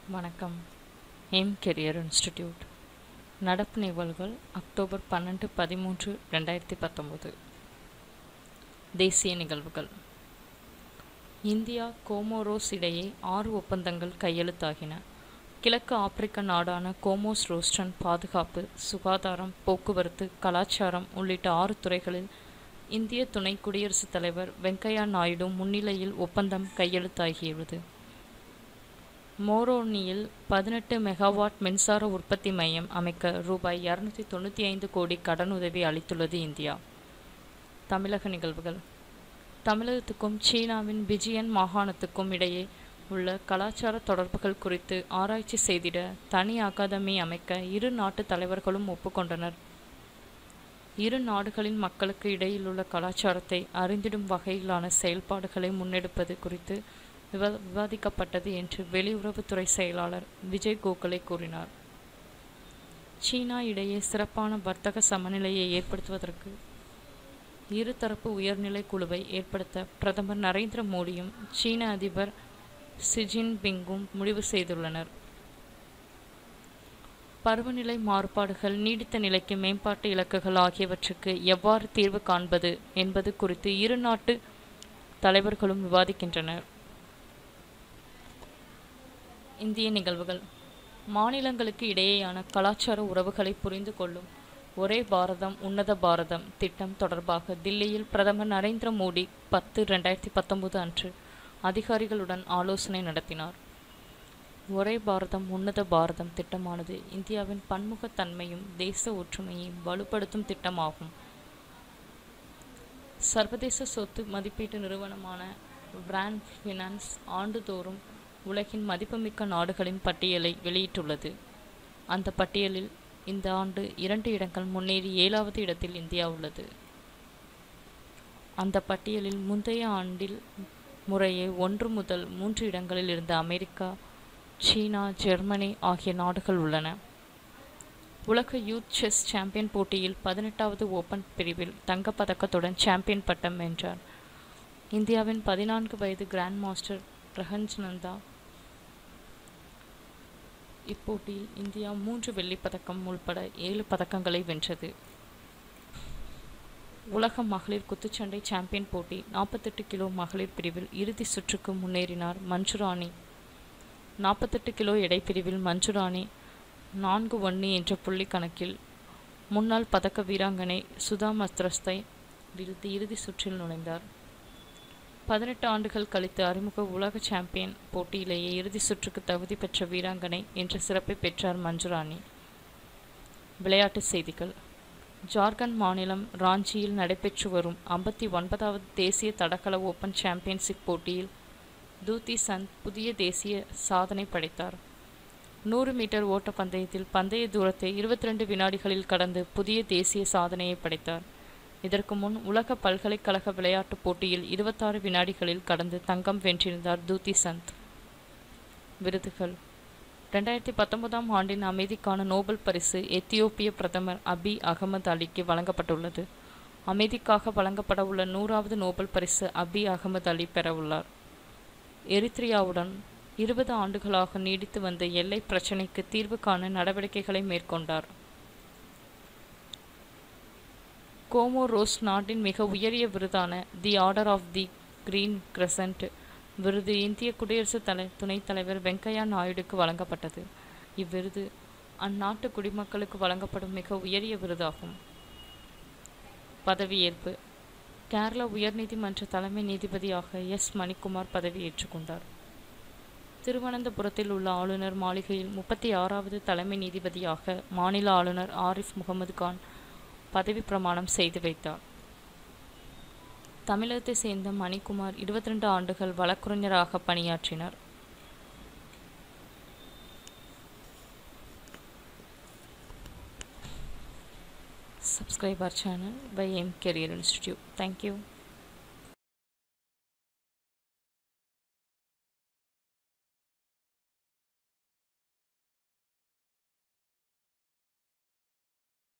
வணக்கம் aim career institute நடப்பு நிகழ்வுகள் அக்டோபர் பன்னெண்டு பதிமூன்று ரெண்டாயிரத்தி பத்தொம்போது தேசிய நிகழ்வுகள் இந்தியா கோமோரோஸ் இடையே ஆறு ஒப்பந்தங்கள் கையெழுத்தாகின கிழக்கு ஆப்பிரிக்க நாடான கோமோஸ் ரோஸ்டன் பாதுகாப்பு சுகாதாரம் போக்குவரத்து கலாச்சாரம் உள்ளிட்ட ஆறு துறைகளில் இந்திய துணை குடியரசுத் தலைவர் வெங்கையா நாயுடு முன்னிலையில் ஒப்பந்தம் கையெழுத்தாகியுள்ளது மோரோனியில் பதினெட்டு மெகாவாட் மின்சார உற்பத்தி மையம் அமைக்க ரூபாய் இரநூத்தி தொண்ணூற்றி ஐந்து கோடி கடனுதவி அளித்துள்ளது இந்தியா தமிழக நிகழ்வுகள் தமிழகத்துக்கும் சீனாவின் பிஜியன் மாகாணத்துக்கும் இடையே உள்ள கலாச்சார தொடர்புகள் குறித்து ஆராய்ச்சி செய்திட தனி அகாதமி அமைக்க இரு நாட்டு தலைவர்களும் ஒப்புக்கொண்டனர் இரு நாடுகளின் மக்களுக்கு இடையிலுள்ள கலாச்சாரத்தை அறிந்திடும் வகையிலான செயல்பாடுகளை முன்னெடுப்பது குறித்து விவா விவாதிக்கப்பட்டது என்று வெளியுறவுத்துறை செயலாளர் விஜய் கோகலே கூறினார் சீனா இடையே சிறப்பான வர்த்தக சமநிலையை ஏற்படுத்துவதற்கு இருதரப்பு உயர்நிலை குழுவை ஏற்படுத்த பிரதமர் நரேந்திர மோடியும் சீன அதிபர் ஷி ஜின்பிங்கும் முடிவு செய்துள்ளனர் பருவநிலை மாறுபாடுகள் நீடித்த நிலைக்கு மேம்பாட்டு இலக்குகள் ஆகியவற்றுக்கு எவ்வாறு தீர்வு காண்பது என்பது குறித்து இரு நாட்டு தலைவர்களும் விவாதிக்கின்றனர் இந்திய நிகழ்வுகள் மாநிலங்களுக்கு இடையேயான கலாச்சார உறவுகளை புரிந்து கொள்ளும் ஒரே பாரதம் உன்னத பாரதம் திட்டம் தொடர்பாக தில்லியில் பிரதமர் நரேந்திர மோடி பத்து ரெண்டாயிரத்தி பத்தொன்பது அன்று அதிகாரிகளுடன் ஆலோசனை நடத்தினார் ஒரே பாரதம் உன்னத பாரதம் திட்டமானது இந்தியாவின் பன்முகத்தன்மையும் தேச ஒற்றுமையையும் வலுப்படுத்தும் திட்டமாகும் சர்வதேச சொத்து மதிப்பீட்டு நிறுவனமான பிராண்ட் ஃபினான்ஸ் ஆண்டுதோறும் உலகின் மதிப்புமிக்க நாடுகளின் பட்டியலை வெளியிட்டுள்ளது அந்த பட்டியலில் இந்த ஆண்டு இரண்டு இடங்கள் முன்னேறி ஏழாவது இடத்தில் இந்தியா உள்ளது அந்த பட்டியலில் முந்தைய ஆண்டில் முறையே ஒன்று முதல் மூன்று இடங்களில் இருந்த அமெரிக்கா சீனா ஜெர்மனி ஆகிய நாடுகள் உள்ளன உலக யூத் செஸ் சாம்பியன் போட்டியில் பதினெட்டாவது ஓபன் பிரிவில் தங்கப்பதக்கத்துடன் சாம்பியன் பட்டம் வென்றார் இந்தியாவின் பதினான்கு வயது கிராண்ட் மாஸ்டர் பிரஹன்ஜ்நந்தா இப்போட்டியில் இந்தியா மூன்று வெள்ளிப்பதக்கம் உள்பட ஏழு பதக்கங்களை வென்றது உலக மகளிர் குத்துச்சண்டை சாம்பியன் போட்டி நாற்பத்தெட்டு கிலோ மகளிர் பிரிவில் இறுதி சுற்றுக்கு முன்னேறினார் மஞ்சுராணி நாற்பத்தெட்டு கிலோ எடை பிரிவில் மஞ்சுராணி நான்கு ஒன்று என்ற புள்ளி கணக்கில் முன்னாள் பதக்க வீராங்கனை சுதா மஸ்திரஸ்தை வீழ்த்தி இறுதி சுற்றில் நுழைந்தார் பதினெட்டு ஆண்டுகள் கழித்து அறிமுக உலக சாம்பியன் போட்டியிலேயே இறுதி சுற்றுக்கு தகுதி பெற்ற வீராங்கனை என்ற சிறப்பை பெற்றார் மஞ்சுராணி விளையாட்டுச் செய்திகள் ஜார்க்கண்ட் மாநிலம் ராஞ்சியில் நடைபெற்று வரும் ஐம்பத்தி ஒன்பதாவது தேசிய தடகள ஓபன் சாம்பியன்ஷிப் போட்டியில் தூதி சந்த் புதிய தேசிய சாதனை படைத்தார் நூறு மீட்டர் ஓட்ட பந்தயத்தில் பந்தய தூரத்தை இருபத்தி ரெண்டு வினாடிகளில் கடந்து புதிய தேசிய சாதனையை படைத்தார் இதற்கு முன் உலக பல்கலைக்கழக விளையாட்டுப் போட்டியில் இருபத்தாறு வினாடிகளில் கடந்து தங்கம் வென்றிருந்தார் தூதி சந்த் விருதுகள் ரெண்டாயிரத்தி பத்தொன்பதாம் ஆண்டின் அமைதிக்கான நோபல் பரிசு எத்தியோப்பிய பிரதமர் அபி அகமது அலிக்கு வழங்கப்பட்டுள்ளது அமைதிக்காக வழங்கப்பட உள்ள நூறாவது நோபல் பரிசு அபி அகமது அலி பெறவுள்ளார் எரித்ரியாவுடன் இருபது ஆண்டுகளாக நீடித்து வந்த எல்லை பிரச்சினைக்கு தீர்வு காண நடவடிக்கைகளை மேற்கொண்டார் கோமோரோஸ் நாட்டின் மிக உயரிய விருதான the order of the green crescent விருது இந்திய குடியரசுத் தலை துணைத் தலைவர் வெங்கையா நாயுடுக்கு வழங்கப்பட்டது இவ்விருது அந்நாட்டு குடிமக்களுக்கு வழங்கப்படும் மிக உயரிய விருதாகும் பதவியேற்பு கேரள உயர்நீதிமன்ற தலைமை நீதிபதியாக எஸ் மணிக்குமார் பதவியேற்றுக் கொண்டார் திருவனந்தபுரத்தில் உள்ள ஆளுநர் மாளிகையில் முப்பத்தி ஆறாவது தலைமை நீதிபதியாக மாநில ஆளுநர் ஆரிஃப் முகமது கான் பதவி பிரமாணம் செய்து வைத்தார் தமிழகத்தை சேர்ந்த மணிக்குமார் இருபத்தி ரெண்டு ஆண்டுகள் வழக்கறிஞராக பணியாற்றினார் subscribe our channel by M Career Institute. Thank you.